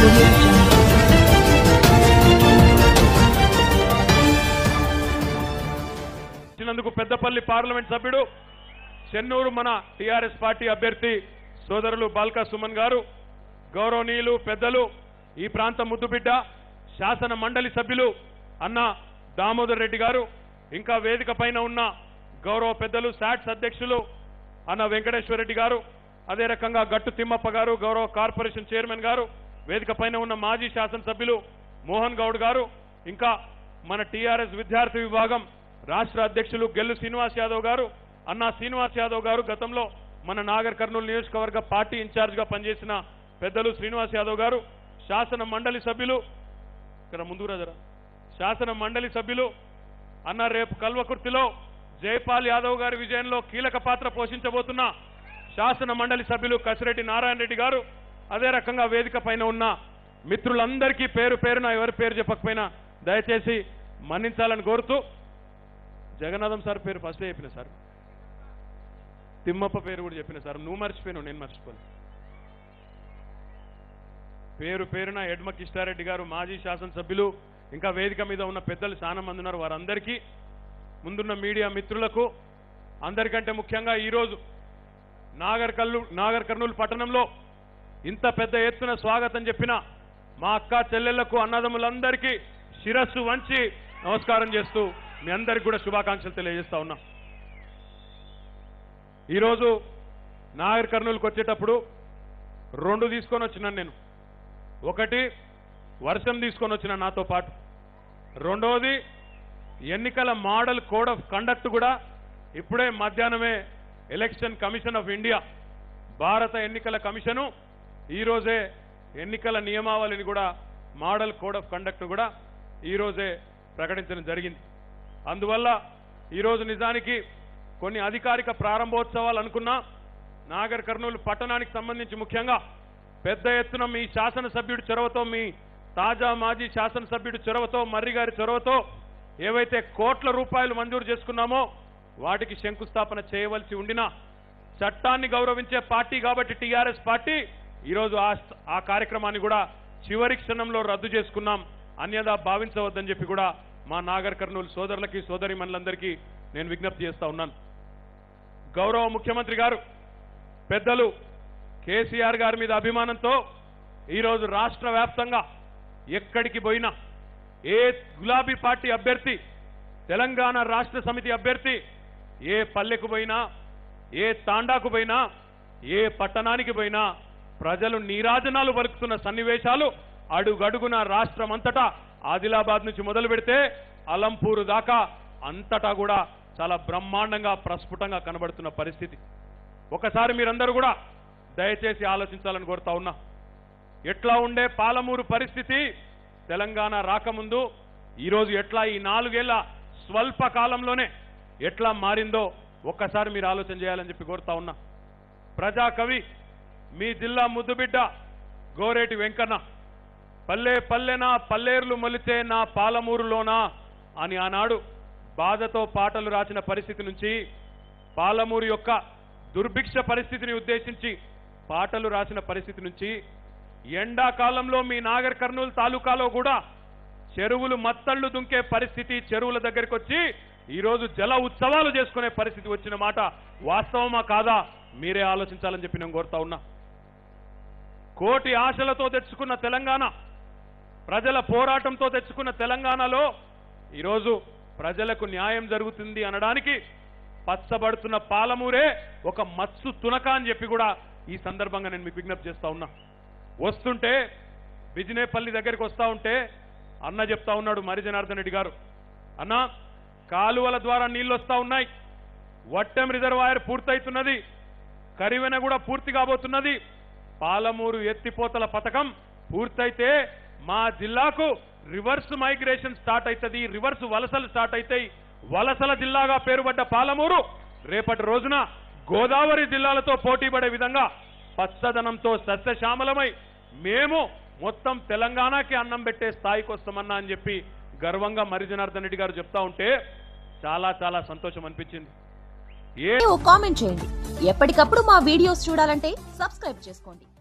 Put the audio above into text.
audio jungle. ఇచ్చినందుకు Peddapalli parliament సభ్యుడు చెన్నూరు మన టిఆర్ఎస్ పార్టీ అభ్యర్థి సోదరులు బాల్కా సుమన్ గారు గౌరవనీయులు పెద్దలు ఈ ప్రాంత ముద్దుబిడ్డ శాసన మండలి సభ్యులు అన్న దామోదర్ రెడ్డి గారు ఇంకా వేదిక పైన ఉన్న గౌరవ పెద్దలు శాట్స్ అధ్యక్షులు అన్న వెంకటేశ్వర రెడ్డి గారు అదే రకంగా గట్టు తిమ్మప్ప గారు గౌరవ కార్పొరేషన్ చైర్మన్ గారు వేదిక పైన ఉన్న మాజీ శాసనసభ్యులు మోహన్ గౌడ్ గారు ఇంకా మన టీఆర్ఎస్ విద్యార్థి విభాగం రాష్ట్ర అధ్యక్షులు గెల్లు శ్రీనివాస్ యాదవ్ గారు అన్నా శ్రీనివాస్ యాదవ్ గారు గతంలో మన నాగర్ కర్నూలు నియోజకవర్గ పార్టీ ఇన్ఛార్జ్ గా పనిచేసిన పెద్దలు శ్రీనివాస్ యాదవ్ గారు శాసన మండలి సభ్యులు ఇక్కడ ముందుకు రాజరా శాసన మండలి సభ్యులు అన్న రేపు కల్వకుర్తిలో జైపాల్ యాదవ్ గారి విజయంలో కీలక పాత్ర పోషించబోతున్న శాసన మండలి సభ్యులు కసిరెడ్డి నారాయణ రెడ్డి గారు అదే రకంగా వేదిక పైన ఉన్న మిత్రులందరికీ పేరు పేరున ఎవరి పేరు చెప్పకపోయినా దయచేసి మన్నించాలని కోరుతూ జగన్నాథం సార్ పేరు ఫస్ట్ చెప్పిన సార్ తిమ్మప్ప పేరు కూడా చెప్పిన సార్ నువ్వు మర్చిపోయినావు నేను మర్చిపోను పేరు పేరున ఎడ్మ కిష్టారెడ్డి గారు మాజీ శాసనసభ్యులు ఇంకా వేదిక మీద ఉన్న పెద్దలు చాలా మంది ఉన్నారు వారందరికీ ముందున్న మీడియా మిత్రులకు అందరికంటే ముఖ్యంగా ఈరోజు నాగర్ కల్లు నాగర్ కర్నూలు పట్టణంలో ఇంత పెద్ద ఎత్తున స్వాగతం చెప్పిన మా అక్క చెల్లెళ్లకు అన్నదమ్ములందరికీ శిరస్సు వంచి నమస్కారం చేస్తూ మీ అందరికి కూడా శుభాకాంక్షలు తెలియజేస్తా ఉన్నా ఈరోజు నాగర్ కర్నూలుకి వచ్చేటప్పుడు రెండు తీసుకొని వచ్చినాను నేను ఒకటి వర్షం తీసుకొని వచ్చిన నాతో పాటు రెండవది ఎన్నికల మోడల్ కోడ్ ఆఫ్ కండక్ట్ కూడా ఇప్పుడే మధ్యాహ్నమే ఎలక్షన్ కమిషన్ ఆఫ్ ఇండియా భారత ఎన్నికల కమిషను ఈరోజే ఎన్నికల నియమావళిని కూడా మోడల్ కోడ్ ఆఫ్ కండక్ట్ కూడా ఈరోజే ప్రకటించడం జరిగింది అందువల్ల ఈరోజు నిజానికి కొన్ని అధికారిక ప్రారంభోత్సవాలు అనుకున్నా నాగర్ కర్నూలు పట్టణానికి సంబంధించి ముఖ్యంగా పెద్ద ఎత్తున మీ శాసనసభ్యుడి చొరవతో మీ తాజా మాజీ శాసనసభ్యుడి చొరవతో మర్రి గారి చొరవతో ఏవైతే కోట్ల రూపాయలు మంజూరు చేసుకున్నామో వాటికి శంకుస్థాపన చేయవలసి ఉండినా చట్టాన్ని గౌరవించే పార్టీ కాబట్టి టీఆర్ఎస్ పార్టీ ఈరోజు ఆ ఆ కార్యక్రమాన్ని కూడా చివరి క్షణంలో రద్దు చేసుకున్నాం అన్యదా భావించవద్దని చెప్పి కూడా మా నాగర్ కర్నూలు సోదరులకి సోదరి మనులందరికీ నేను విజ్ఞప్తి చేస్తా ఉన్నాను గౌరవ ముఖ్యమంత్రి గారు పెద్దలు కేసీఆర్ గారి మీద అభిమానంతో ఈరోజు రాష్ట్ర వ్యాప్తంగా ఎక్కడికి పోయినా ఏ గులాబీ పార్టీ అభ్యర్థి తెలంగాణ రాష్ట్ర సమితి అభ్యర్థి ఏ పల్లెకు పోయినా ఏ తాండాకు పోయినా ఏ పట్టణానికి పోయినా ప్రజలు నీరాజనాలు పలుకుతున్న సన్నివేశాలు అడుగడుగున రాష్ట్రమంతటా ఆదిలాబాద్ నుంచి మొదలు పెడితే అలంపూరు దాకా అంతటా కూడా చాలా బ్రహ్మాండంగా ప్రస్ఫుటంగా కనబడుతున్న పరిస్థితి ఒకసారి మీరందరూ కూడా దయచేసి ఆలోచించాలని కోరుతా ఉన్నా ఎట్లా ఉండే పాలమూరు పరిస్థితి తెలంగాణ రాకముందు ఈరోజు ఎట్లా ఈ నాలుగేళ్ల స్వల్ప కాలంలోనే ఎట్లా మారిందో ఒక్కసారి మీరు ఆలోచన చేయాలని చెప్పి కోరుతా ఉన్నా ప్రజాకవి మీ జిల్లా ముద్దుబిడ్డ గోరేటి వెంకన్న పల్లె పల్లెనా పల్లేర్లు మొలిచే నా పాలమూరులోనా అని ఆనాడు బాధతో పాటలు రాసిన పరిస్థితి నుంచి పాలమూరు యొక్క దుర్భిక్ష పరిస్థితిని ఉద్దేశించి పాటలు రాసిన పరిస్థితి నుంచి ఎండాకాలంలో మీ నాగర్ కర్నూలు తాలూకాలో కూడా చెరువులు మత్తళ్లు దుంకే పరిస్థితి చెరువుల దగ్గరికి వచ్చి ఈరోజు జల ఉత్సవాలు చేసుకునే పరిస్థితి వచ్చిన మాట వాస్తవమా కాదా మీరే ఆలోచించాలని చెప్పి నేను కోరుతా ఉన్నా కోటి ఆశలతో తెచ్చుకున్న తెలంగాణ ప్రజల పోరాటంతో తెచ్చుకున్న తెలంగాణలో ఈరోజు ప్రజలకు న్యాయం జరుగుతుంది అనడానికి పచ్చబడుతున్న పాలమూరే ఒక మత్సు తునక అని చెప్పి కూడా ఈ సందర్భంగా నేను మీకు విజ్ఞప్తి చేస్తా ఉన్నా వస్తుంటే బిజినేపల్లి దగ్గరికి వస్తా ఉంటే అన్న చెప్తా ఉన్నాడు మరి జనార్దన్ రెడ్డి గారు అన్న కాలువల ద్వారా నీళ్లు వస్తా ఉన్నాయి వట్టెం రిజర్వాయర్ పూర్తయితున్నది కరివెన కూడా పూర్తి కాబోతున్నది పాలమూరు ఎత్తిపోతల పథకం పూర్తయితే మా జిల్లాకు రివర్స్ మైగ్రేషన్ స్టార్ట్ అవుతుంది రివర్స్ వలసలు స్టార్ట్ అవుతాయి వలసల జిల్లాగా పేరుపడ్డ పాలమూరు రేపటి రోజున గోదావరి జిల్లాలతో పోటీపడే విధంగా పచ్చదనంతో సస్యశ్యామలమై మేము మొత్తం తెలంగాణకి అన్నం పెట్టే స్థాయికి వస్తామన్నా అని చెప్పి గర్వంగా మరి జనార్దన్ రెడ్డి గారు చెప్తా ఉంటే చాలా చాలా సంతోషం అనిపించింది ఏ కామెంట్ చేయండి ఎప్పటికప్పుడు మా వీడియోస్ చూడాలంటే సబ్స్క్రైబ్ చేసుకోండి